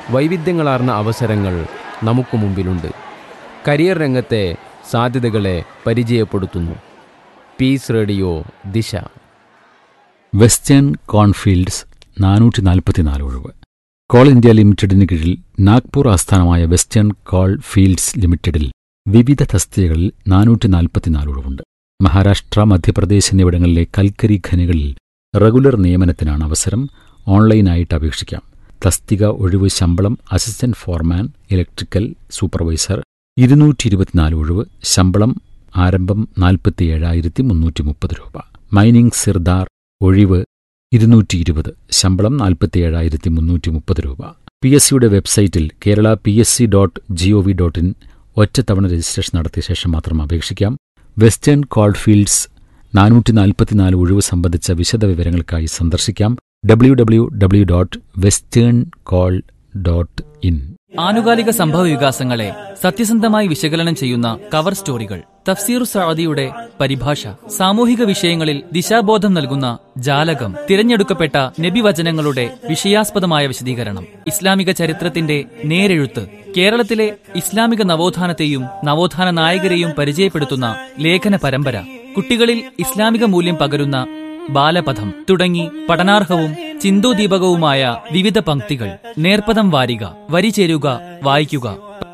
വൈവിധ്യങ്ങളാർന്ന അവസരങ്ങൾ നമുക്ക് മുമ്പിലുണ്ട് കരിയർ രംഗത്തെ സാധ്യതകളെ പരിചയപ്പെടുത്തുന്നു peace radio Disha Western coalfields നാനൂറ്റി നാൽപ്പത്തിനാല് ഒഴിവ് കോൾ ഇന്ത്യ ലിമിറ്റഡിന് കീഴിൽ നാഗ്പൂർ ആസ്ഥാനമായ വെസ്റ്റേൺ കോൾ ഫീൽഡ്സ് ലിമിറ്റഡിൽ വിവിധ തസ്തികകളിൽ നാനൂറ്റി നാൽപ്പത്തിനാല് ഒഴിവുണ്ട് മഹാരാഷ്ട്ര മധ്യപ്രദേശ് എന്നിവിടങ്ങളിലെ കൽക്കരി ഖനികളിൽ റെഗുലർ നിയമനത്തിനാണ് അവസരം ഓൺലൈനായിട്ട് അപേക്ഷിക്കാം തസ്തിക ഒഴിവ് ശമ്പളം അസിസ്റ്റന്റ് ഫോർമാൻ ഇലക്ട്രിക്കൽ സൂപ്പർവൈസർ ഇരുന്നൂറ്റി ഇരുപത്തിനാല് ഒഴിവ് ശമ്പളം ആരംഭം നാൽപ്പത്തി ഏഴായിരത്തി മുന്നൂറ്റി മുപ്പത് രൂപ മൈനിംഗ് സിർദാർ ഒഴിവ് ഇരുന്നൂറ്റി ഇരുപത് ശമ്പളം നാൽപ്പത്തി ഏഴായിരത്തി മുന്നൂറ്റി മുപ്പത് രൂപ പി എസ് സിയുടെ വെബ്സൈറ്റിൽ Kerala P S C dot G O V dot in ഒറ്റത്തവണ രജിസ്ട്രേഷൻ നടത്തിയ ശേഷം മാത്രം അപേക്ഷിക്കാം വെസ്റ്റേൺ കോൾഫീൽഡ്സ് നാനൂറ്റി നാൽപ്പത്തിനാല് ഒഴിവ് സംബന്ധിച്ച വിശദവിവരങ്ങൾക്കായി സന്ദർശിക്കാം W W W dot Western coal dot in ആനുകാലിക സംഭവ വികാസങ്ങളെ സത്യസന്ധമായി വിശകലനം ചെയ്യുന്ന കവർ സ്റ്റോറികൾ തഫ്സീർ സഅദിയുടെ പരിഭാഷ സാമൂഹിക വിഷയങ്ങളിൽ ദിശാബോധം നൽകുന്ന ജാലകം തിരഞ്ഞെടുക്കപ്പെട്ട നബിവചനങ്ങളുടെ വിഷയാസ്പദമായ വിശദീകരണം ഇസ്ലാമിക ചരിത്രത്തിന്റെ നേരെഴുത്ത് കേരളത്തിലെ ഇസ്ലാമിക നവോത്ഥാനത്തെയും നവോത്ഥാന നായകരെയും പരിചയപ്പെടുത്തുന്ന ലേഖന പരമ്പര കുട്ടികളിൽ ഇസ്ലാമിക മൂല്യം പകരുന്ന ബാലപഥം തുടങ്ങി പഠനാർഹവും ചിന്തോദീപകവുമായ വിവിധ പംക്തികൾ നേർപ്പദം വാരിക വരി ചേരുക വായിക്കുക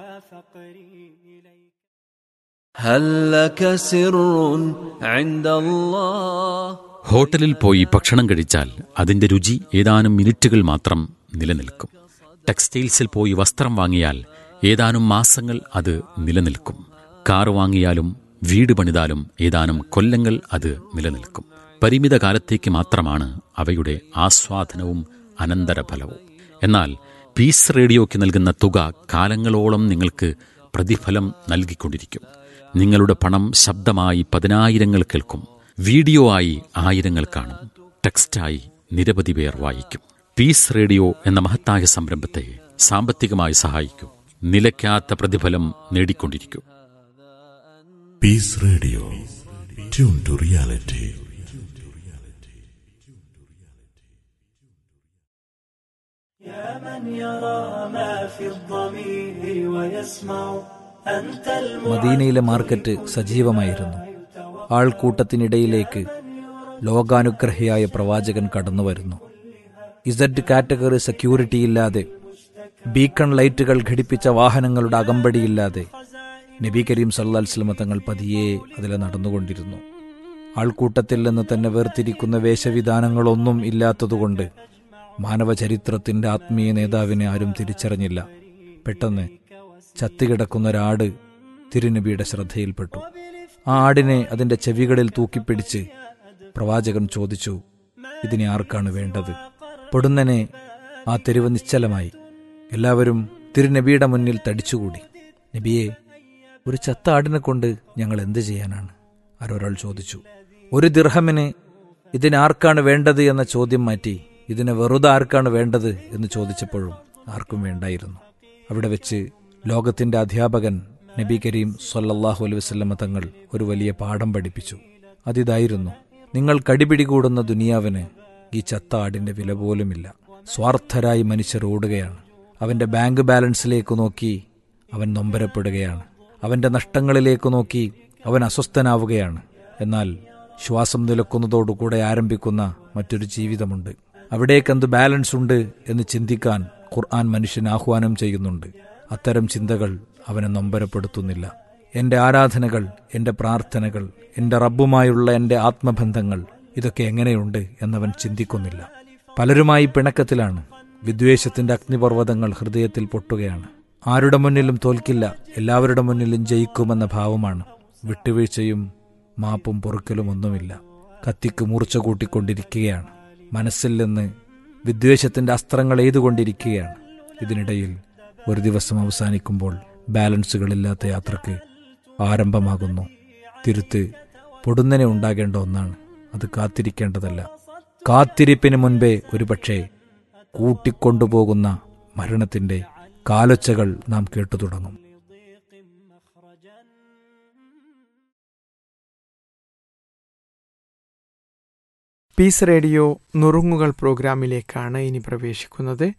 هل لك سر عند الله ഹോട്ടലിൽ പോയി ഭക്ഷണം കഴിച്ചാൽ അതിന്റെ രുചി ഏതാനും മിനിറ്റുകൾ മാത്രം നിലനിൽക്കും ടെക്സ്റ്റൈൽസിൽ പോയി വസ്ത്രം വാങ്ങിയാൽ ഏതാനും മാസങ്ങൾ അത് നിലനിൽക്കും കാർ വാങ്ങിയാലും വീട് പണിതാലും ഏതാനും കൊല്ലങ്ങൾ അത് നിലനിൽക്കും പരിമിത കാലത്തേക്ക് മാത്രമാണ് അവയുടെ ആസ്വാദനവും അനന്തരഫലവും എന്നാൽ പീസ് റേഡിയോയ്ക്ക് നൽകുന്ന തുക കാലങ്ങളോളം നിങ്ങൾക്ക് പ്രതിഫലം നൽകിക്കൊണ്ടിരിക്കും നിങ്ങളുടെ പണം ശബ്ദമായി പതിനായിരങ്ങൾ കേൾക്കും വീഡിയോ ആയി ആയിരങ്ങൾ കാണും ടെക്സ്റ്റായി നിരവധി പേർ വായിക്കും പീസ് റേഡിയോ എന്ന മഹത്തായ സംരംഭത്തെ സാമ്പത്തികമായി സഹായിക്കൂ നിലയ്ക്കാത്ത പ്രതിഫലം നേടിക്കൊണ്ടിരിക്കൂ Peace Radio. Tune to reality. يا من يرى ما في الضمير ويسمع أنت മദീനയിലെ മാർക്കറ്റ് സജീവമായിരുന്നു ആൾക്കൂട്ടത്തിനിടയിലേക്ക് ലോകാനുഗ്രഹിയായ പ്രവാചകൻ കടന്നുവരുന്നു ഇസഡ് കാറ്റഗറി സെക്യൂരിറ്റിയില്ലാതെ ബീക്കൺ ലൈറ്റുകൾ ഘടിപ്പിച്ച വാഹനങ്ങളുടെ അകമ്പടിയില്ലാതെ നബി കരീം സല്ലാസ്ലമ തങ്ങൾ പതിയെ അതിലെ നടന്നുകൊണ്ടിരുന്നു ആൾക്കൂട്ടത്തിൽ നിന്ന് തന്നെ വേർതിരിക്കുന്ന വേഷവിധാനങ്ങളൊന്നും ഇല്ലാത്തതുകൊണ്ട് മാനവചരിത്രത്തിന്റെ ആത്മീയ നേതാവിനെ ആരും തിരിച്ചറിഞ്ഞില്ല പെട്ടെന്ന് ചത്തുകിടക്കുന്ന ഒരാട് തിരുനബിയുടെ ശ്രദ്ധയിൽപ്പെട്ടു ആ ആടിനെ അതിന്റെ ചെവികളിൽ തൂക്കിപ്പിടിച്ച് പ്രവാചകൻ ചോദിച്ചു ഇതിനെ ആർക്കാണ് വേണ്ടത് പൊടുന്നനെ ആ തെരുവ് നിശ്ചലമായി എല്ലാവരും തിരുനബിയുടെ മുന്നിൽ തടിച്ചുകൂടി നബിയെ ഒരു ചത്ത ആടിനെ കൊണ്ട് ഞങ്ങൾ എന്ത് ചെയ്യാനാണ് ആരൊരാൾ ചോദിച്ചു ഒരു ദിർഹമിന് ഇതിനാർക്കാണ് വേണ്ടത് എന്ന ചോദ്യം മാറ്റി ഇതിന് വെറുതെ ആർക്കാണ് വേണ്ടത് എന്ന് ചോദിച്ചപ്പോഴും ആർക്കും വേണ്ടായിരുന്നു അവിടെ വെച്ച് ലോകത്തിന്റെ അധ്യാപകൻ നബി കരീം സൊല്ലാഹു അലൈഹി വസല്ലമ തങ്ങൾ ഒരു വലിയ പാഠം പഠിപ്പിച്ചു അതിതായിരുന്നു നിങ്ങൾ കടിപിടികൂടുന്ന ദുനിയാവിന് ഈ ചത്ത ആടിന്റെ വില പോലുമില്ല സ്വാർത്ഥരായി മനുഷ്യർ ഓടുകയാണ് അവന്റെ ബാങ്ക് ബാലൻസിലേക്ക് നോക്കി അവൻ നൊമ്പരപ്പെടുകയാണ് അവന്റെ നഷ്ടങ്ങളിലേക്ക് നോക്കി അവൻ അസ്വസ്ഥനാവുകയാണ് എന്നാൽ ശ്വാസം നിലക്കുന്നതോടുകൂടെ ആരംഭിക്കുന്ന മറ്റൊരു ജീവിതമുണ്ട് അവിടേക്കെന്ത് ബാലൻസ് ഉണ്ട് എന്ന് ചിന്തിക്കാൻ ഖുർആൻ മനുഷ്യന് ആഹ്വാനം ചെയ്യുന്നുണ്ട് അത്തരം ചിന്തകൾ അവനെ നൊമ്പരപ്പെടുത്തുന്നില്ല എന്റെ ആരാധനകൾ എന്റെ പ്രാർത്ഥനകൾ എന്റെ റബ്ബുമായുള്ള എന്റെ ആത്മബന്ധങ്ങൾ ഇതൊക്കെ എങ്ങനെയുണ്ട് എന്നവൻ ചിന്തിക്കുന്നില്ല പലരുമായി പിണക്കത്തിലാണ് വിദ്വേഷത്തിന്റെ അഗ്നിപർവ്വതങ്ങൾ ഹൃദയത്തിൽ പൊട്ടുകയാണ് ആരുടെ മുന്നിലും തോൽക്കില്ല എല്ലാവരുടെ മുന്നിലും ജയിക്കുമെന്ന ഭാവമാണ് വിട്ടുവീഴ്ചയും മാപ്പും പൊറുക്കലും ഒന്നുമില്ല കത്തിക്ക് മൂർച്ച കൂട്ടിക്കൊണ്ടിരിക്കുകയാണ് മനസ്സിൽ നിന്ന് വിദ്വേഷത്തിന്റെ അസ്ത്രങ്ങൾ എയ്തുകൊണ്ടിരിക്കുകയാണ് ഇതിനിടയിൽ ഒരു ദിവസം അവസാനിക്കുമ്പോൾ ബാലൻസുകളില്ലാത്ത യാത്രക്ക് ആരംഭമാകുന്നു തിരുത്ത് പൊടുന്നനെ ഉണ്ടാകേണ്ട ഒന്നാണ് അത് കാത്തിരിക്കേണ്ടതല്ല കാത്തിരിപ്പിന് മുൻപേ ഒരുപക്ഷെ കൂട്ടിക്കൊണ്ടുപോകുന്ന മരണത്തിന്റെ കാലൊച്ചകൾ നാം കേട്ടു തുടങ്ങും പീസ് റേഡിയോ നുറുങ്ങുകൾ പ്രോഗ്രാമിലേക്കാണ് ഇനി പ്രവേശിക്കുന്നത്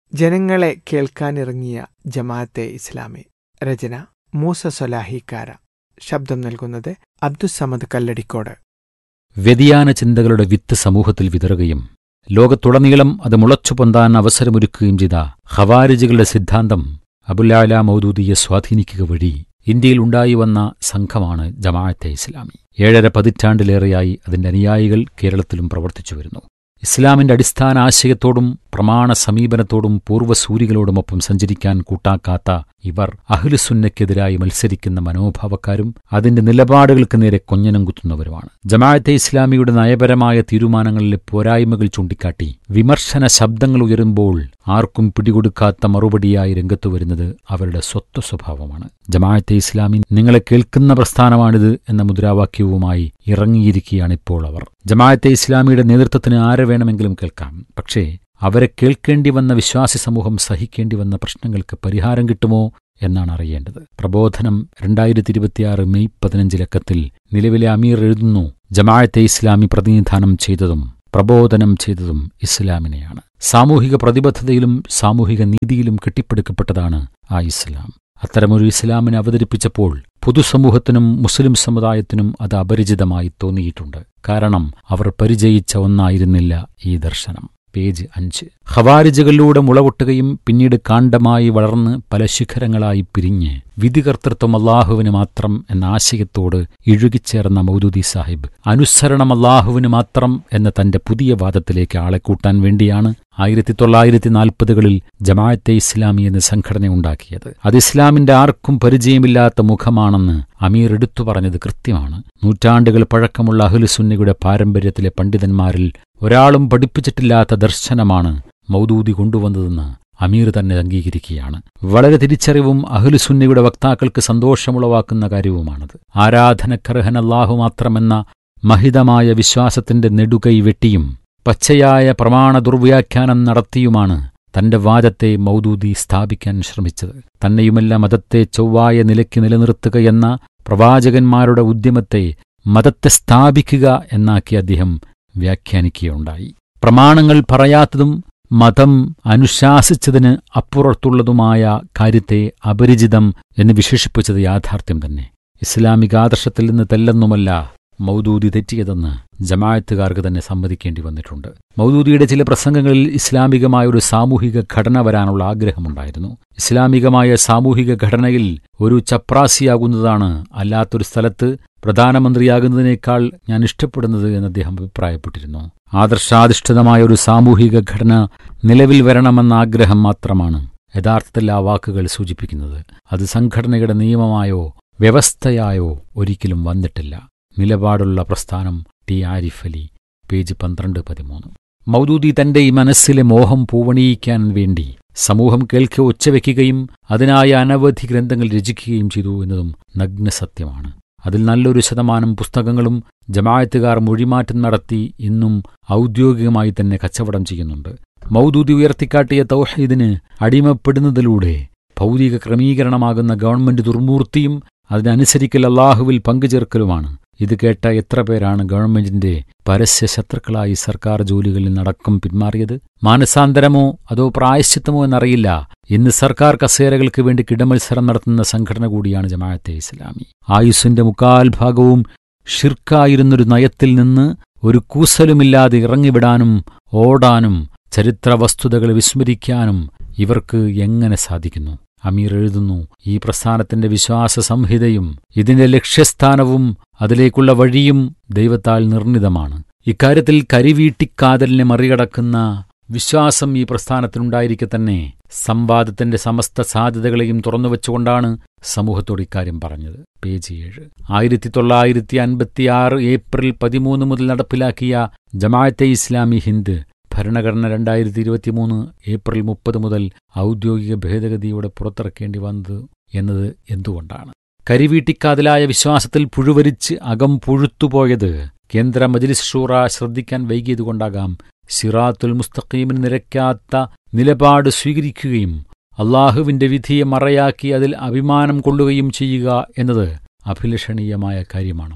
ജനങ്ങളെ കേൾക്കാനിറങ്ങിയ ജമാഅത്തെ ഇസ്ലാമി രചന മൂസ സൊലാഹിക്കാര ശബ്ദം നൽകുന്നത് അബ്ദുസമദ് കല്ലടിക്കോട് വ്യതിയാന ചിന്തകളുടെ വിത്ത് സമൂഹത്തിൽ വിതറുകയും ലോകത്തുടനീളം അത് മുളച്ചു പൊന്താൻ അവസരമൊരുക്കുകയും ചെയ്ത ഖവാരിജുകളുടെ സിദ്ധാന്തം അബുലാല മൗദൂദിയെ സ്വാധീനിക്കുക വഴി ഇന്ത്യയിൽ ഉണ്ടായി വന്ന സംഘമാണ് ജമാഅത്തെ ഇസ്ലാമി ഏഴര പതിറ്റാണ്ടിലേറെയായി അതിന്റെ അനുയായികൾ കേരളത്തിലും പ്രവർത്തിച്ചു വരുന്നു ഇസ്ലാമിന്റെ അടിസ്ഥാന ആശയത്തോടും പ്രമാണ സമീപനത്തോടും പൂർവ്വസൂരികളോടുമൊപ്പം സഞ്ചരിക്കാൻ കൂട്ടാക്കാത്ത ഇവർ അഹ്ലുസുന്നയ്ക്കെതിരായി മത്സരിക്കുന്ന മനോഭാവക്കാരും അതിന്റെ നിലപാടുകൾക്ക് നേരെ കൊഞ്ഞനം കുത്തുന്നവരുമാണ് ജമാഅത്തെ ഇസ്ലാമിയുടെ നയപരമായ തീരുമാനങ്ങളിലെ പോരായ്മകൾ ചൂണ്ടിക്കാട്ടി വിമർശന ശബ്ദങ്ങൾ ഉയരുമ്പോൾ ആർക്കും പിടികൊടുക്കാത്ത മറുപടിയായി രംഗത്തു വരുന്നത് അവരുടെ സ്വത്വ സ്വഭാവമാണ് ജമാഅത്തെ ഇസ്ലാമി നിങ്ങളെ കേൾക്കുന്ന പ്രസ്ഥാനമാണിത് എന്ന മുദ്രാവാക്യവുമായി ഇറങ്ങിയിരിക്കുകയാണിപ്പോൾ അവർ ജമാഅത്തെ ഇസ്ലാമിയുടെ നേതൃത്വത്തിന് ആരെ വേണമെങ്കിലും കേൾക്കാം പക്ഷേ അവരെ കേൾക്കേണ്ടി വന്ന വിശ്വാസി സമൂഹം സഹിക്കേണ്ടി വന്ന പ്രശ്നങ്ങൾക്ക് പരിഹാരം കിട്ടുമോ എന്നാണ് അറിയേണ്ടത് പ്രബോധനം രണ്ടായിരത്തി ഇരുപത്തിയാറ് മെയ് പതിനഞ്ചിലക്കത്തിൽ നിലവിലെ അമീർ എഴുതുന്നു ജമാഅത്തെ ഇസ്ലാമി പ്രതിനിധാനം ചെയ്തതും പ്രബോധനം ചെയ്തതും ഇസ്ലാമിനെയാണ് സാമൂഹിക പ്രതിബദ്ധതയിലും സാമൂഹിക നീതിയിലും കെട്ടിപ്പടുക്കപ്പെട്ടതാണ് ആ ഇസ്ലാം അത്തരമൊരു ഇസ്ലാമിനെ അവതരിപ്പിച്ചപ്പോൾ പൊതുസമൂഹത്തിനും മുസ്ലിം സമുദായത്തിനും അത് അപരിചിതമായി തോന്നിയിട്ടുണ്ട് കാരണം അവർ പരിചയിച്ച ഒന്നായിരുന്നില്ല ഈ ദർശനം പേജ് അഞ്ച് ഖവാരിജുകളിലൂടെ മുളവൊട്ടുകയും പിന്നീട് കാണ്ഡമായി വളർന്ന് പല ശിഖരങ്ങളായി പിരിഞ്ഞ് വിധികർത്തൃത്വം അള്ളാഹുവിന് മാത്രം എന്ന ആശയത്തോട് ഇഴുകിച്ചേർന്ന മൗദൂദി സാഹിബ് അനുസരണം അള്ളാഹുവിന് മാത്രം എന്ന തന്റെ പുതിയ വാദത്തിലേക്ക് ആളെ കൂട്ടാൻ വേണ്ടിയാണ് ആയിരത്തി തൊള്ളായിരത്തി നാൽപ്പതുകളിൽ ജമാഅത്തെ ഇസ്ലാമി എന്ന സംഘടന ഉണ്ടാക്കിയത് അത് ഇസ്ലാമിന്റെ ആർക്കും പരിചയമില്ലാത്ത മുഖമാണെന്ന് അമീർ എടുത്തു പറഞ്ഞത് കൃത്യമാണ് നൂറ്റാണ്ടുകൾ പഴക്കമുള്ള അഹ്ലുസുന്നയുടെ പാരമ്പര്യത്തിലെ പണ്ഡിതന്മാരിൽ ഒരാളും പഠിപ്പിച്ചിട്ടില്ലാത്ത ദർശനമാണ് മൗദൂദി കൊണ്ടുവന്നതെന്ന് അമീർ തന്നെ അംഗീകരിക്കുകയാണ് വളരെ തിരിച്ചറിവും അഹ്ലുസുന്നയുടെ വക്താക്കൾക്ക് സന്തോഷമുളവാക്കുന്ന കാര്യവുമാണത് ആരാധനക്കർഹൻ അല്ലാഹു മാത്രമെന്ന മഹിതമായ വിശ്വാസത്തിന്റെ നെടുകൈ വെട്ടിയും പച്ചയായ പ്രമാണ ദുർവ്യാഖ്യാനം നടത്തിയുമാണ് തന്റെ വാദത്തെ മൗദൂദി സ്ഥാപിക്കാൻ ശ്രമിച്ചത് തന്നെയുമല്ല മതത്തെ ചൊവ്വായ നിലയ്ക്ക് നിലനിർത്തുകയെന്ന പ്രവാചകന്മാരുടെ ഉദ്യമത്തെ മതത്തെ സ്ഥാപിക്കുക എന്നാക്കി അദ്ദേഹം വ്യാഖ്യാനിക്കുകയുണ്ടായി പ്രമാണങ്ങൾ പറയാത്തതും മതം അനുശാസിച്ചതിന് അപ്പുറത്തുള്ളതുമായ കാര്യത്തെ അപരിചിതം എന്ന് വിശേഷിപ്പിച്ചത് യാഥാർത്ഥ്യം തന്നെ ഇസ്ലാമിക ആദർശത്തിൽ നിന്ന് തെല്ലെന്നുമല്ല മൗദൂദി തെറ്റിയതെന്ന് ജമാഅത്തുകാർക്ക് തന്നെ സമ്മതിക്കേണ്ടി വന്നിട്ടുണ്ട് മൗദൂദിയുടെ ചില പ്രസംഗങ്ങളിൽ ഇസ്ലാമികമായ ഒരു സാമൂഹിക ഘടന വരാനുള്ള ആഗ്രഹമുണ്ടായിരുന്നു ഇസ്ലാമികമായ സാമൂഹിക ഘടനയിൽ ഒരു ചപ്രാസിയാകുന്നതാണ് അല്ലാത്തൊരു സ്ഥലത്ത് പ്രധാനമന്ത്രിയാകുന്നതിനേക്കാൾ ഞാൻ ഇഷ്ടപ്പെടുന്നത് എന്ന് അദ്ദേഹം അഭിപ്രായപ്പെട്ടിരുന്നു ആദർശാധിഷ്ഠിതമായ ഒരു സാമൂഹിക ഘടന നിലവിൽ വരണമെന്ന ആഗ്രഹം മാത്രമാണ് യഥാർത്ഥത്തിൽ ആ വാക്കുകൾ സൂചിപ്പിക്കുന്നത് അത് സംഘടനയുടെ നിയമമായോ വ്യവസ്ഥയായോ ഒരിക്കലും വന്നിട്ടില്ല നിലപാടുള്ള പ്രസ്ഥാനം ടി ആരിഫ് അലി പേജ് പന്ത്രണ്ട് പതിമൂന്ന് മൗദൂദി തന്റെ ഈ മനസ്സിലെ മോഹം പൂവണിയിക്കാൻ വേണ്ടി സമൂഹം കേൾക്കെ ഒച്ചവെക്കുകയും അതിനായ അനവധി ഗ്രന്ഥങ്ങൾ രചിക്കുകയും ചെയ്തു എന്നതും നഗ്നസത്യമാണ് അതിൽ നല്ലൊരു ശതമാനം പുസ്തകങ്ങളും ജമായത്തുകാർ മൊഴിമാറ്റം നടത്തി ഇന്നും ഔദ്യോഗികമായി തന്നെ കച്ചവടം ചെയ്യുന്നുണ്ട് മൗദൂദി ഉയർത്തിക്കാട്ടിയ തൗഹീദിന് അടിമപ്പെടുന്നതിലൂടെ ഭൗതിക ക്രമീകരണമാകുന്ന ഗവൺമെന്റ് ദുർമൂർത്തിയും അതിനനുസരിക്കൽ അള്ളാഹുവിൽ പങ്കുചേർക്കലുമാണ് ഇത് കേട്ട എത്ര പേരാണ് ഗവൺമെന്റിന്റെ പരസ്യ ശത്രുക്കളായി സർക്കാർ ജോലികളിൽ നടക്കം പിന്മാറിയത് മാനസാന്തരമോ അതോ പ്രായശ്ചിത്തമോ എന്നറിയില്ല ഇന്ന് സർക്കാർ കസേരകൾക്ക് വേണ്ടി കിടമത്സരം നടത്തുന്ന സംഘടന കൂടിയാണ് ജമാഅത്തെ ഇസ്ലാമി ആയുസ്സിന്റെ മുക്കാൽ ഭാഗവും ഷിർക്കായിരുന്നൊരു നയത്തിൽ നിന്ന് ഒരു കൂസലുമില്ലാതെ ഇറങ്ങിവിടാനും ഓടാനും ചരിത്ര വസ്തുതകൾ വിസ്മരിക്കാനും ഇവർക്ക് എങ്ങനെ സാധിക്കുന്നു അമീർ എഴുതുന്നു ഈ പ്രസ്ഥാനത്തിന്റെ വിശ്വാസ സംഹിതയും ഇതിന്റെ ലക്ഷ്യസ്ഥാനവും അതിലേക്കുള്ള വഴിയും ദൈവത്താൽ നിർണിതമാണ് ഇക്കാര്യത്തിൽ കരിവീട്ടിക്കാതലിനെ മറികടക്കുന്ന വിശ്വാസം ഈ പ്രസ്ഥാനത്തിനുണ്ടായിരിക്കെ തന്നെ സംവാദത്തിന്റെ സമസ്ത സാധ്യതകളെയും തുറന്നുവെച്ചുകൊണ്ടാണ് സമൂഹത്തോട് ഇക്കാര്യം പറഞ്ഞത് പേജ് ഏഴ് ആയിരത്തി തൊള്ളായിരത്തി അൻപത്തിയാറ് ഏപ്രിൽ പതിമൂന്ന് മുതൽ നടപ്പിലാക്കിയ ജമാഅത്തെ ഇസ്ലാമി ഹിന്ദ് ഭരണഘടന രണ്ടായിരത്തി ഇരുപത്തിമൂന്ന് ഏപ്രിൽ മുപ്പത് മുതൽ ഔദ്യോഗിക ഭേദഗതിയോടെ പുറത്തിറക്കേണ്ടി വന്നത് എന്നത് എന്തുകൊണ്ടാണ് കരിവീട്ടിക്കാതലായ വിശ്വാസത്തിൽ പുഴുവരിച്ച് അകം പുഴുത്തുപോയത് കേന്ദ്ര മജ്ലിസ് ഷൂറ ശ്രദ്ധിക്കാൻ വൈകിയതുകൊണ്ടാകാം സിറാത്തുൽ മുസ്തഖീമിന് നിരക്കാത്ത നിലപാട് സ്വീകരിക്കുകയും അള്ളാഹുവിന്റെ വിധിയെ മറയാക്കി അതിൽ അഭിമാനം കൊള്ളുകയും ചെയ്യുക എന്നത് അഭിലഷണീയമായ കാര്യമാണോ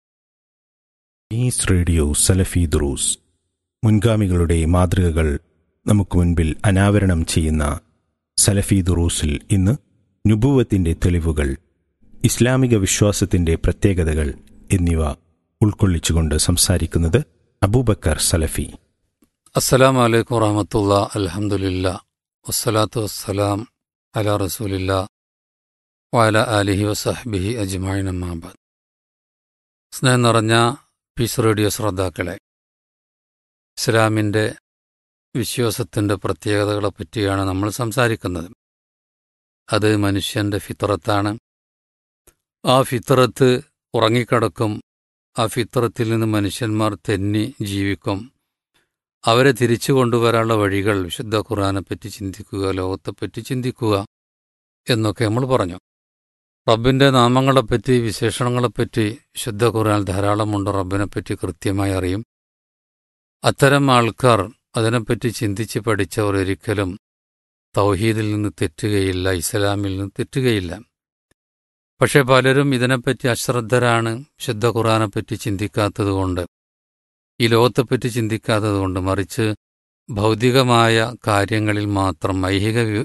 ഈസ് റേഡിയോ സലഫി ദ്രൂസ് മുൻഗാമികളുടെ മാതൃകകൾ നമുക്ക് മുൻപിൽ അനാവരണം ചെയ്യുന്ന സലഫി ദുറൂസിൽ ഇന്ന് നുബുവത്തിൻ്റെ തെളിവുകൾ ഇസ്ലാമിക വിശ്വാസത്തിൻ്റെ പ്രത്യേകതകൾ എന്നിവ ഉൾക്കൊള്ളിച്ചുകൊണ്ട് സംസാരിക്കുന്നത് അബൂബക്കർ സലഫി അസ്സലാം വലൈക്കും വറഹമത്തുള്ള അലഹമുല്ല വസ്സലാത്തു വസ്സലാം അല റസൂലില്ല വയല അലിഹി വസഹബിഹി അജ്മായിൻ അമ്മാബാദ് സ്നേഹം നിറഞ്ഞ പീസ് റേഡിയോ ശ്രോതാക്കളെ ഇസ്ലാമിൻ്റെ വിശ്വാസത്തിൻ്റെ പ്രത്യേകതകളെ പറ്റിയാണ് നമ്മൾ സംസാരിക്കുന്നത് അത് മനുഷ്യൻ്റെ ഫിത്രത്താണ് ആ ഫിത്രത്ത് ഉറങ്ങിക്കിടക്കും ആ ഫിത്രത്തിൽ നിന്ന് മനുഷ്യന്മാർ തെന്നി ജീവിക്കും അവരെ തിരിച്ചു കൊണ്ടുവരാനുള്ള വഴികൾ വിശുദ്ധ ഖുർആാനെപ്പറ്റി ചിന്തിക്കുക ലോകത്തെപ്പറ്റി ചിന്തിക്കുക എന്നൊക്കെ നമ്മൾ പറഞ്ഞു റബ്ബിൻ്റെ നാമങ്ങളെപ്പറ്റി വിശേഷണങ്ങളെപ്പറ്റി വിശുദ്ധ ഖുർആൻ ധാരാളമുണ്ട് റബ്ബിനെപ്പറ്റി കൃത്യമായി അറിയും അത്തരം ആൾക്കാർ അതിനെപ്പറ്റി ചിന്തിച്ച് പഠിച്ചവർ ഒരിക്കലും തൗഹീദിൽ നിന്ന് തെറ്റുകയില്ല ഇസ്ലാമിൽ നിന്ന് തെറ്റുകയില്ല പക്ഷെ പലരും ഇതിനെപ്പറ്റി അശ്രദ്ധരാണ് വിശുദ്ധ ഖുർആാനെപ്പറ്റി ചിന്തിക്കാത്തതുകൊണ്ട് ഈ ലോകത്തെപ്പറ്റി ചിന്തിക്കാത്തതുകൊണ്ട് മറിച്ച് ഭൗതികമായ കാര്യങ്ങളിൽ മാത്രം ഐഹിക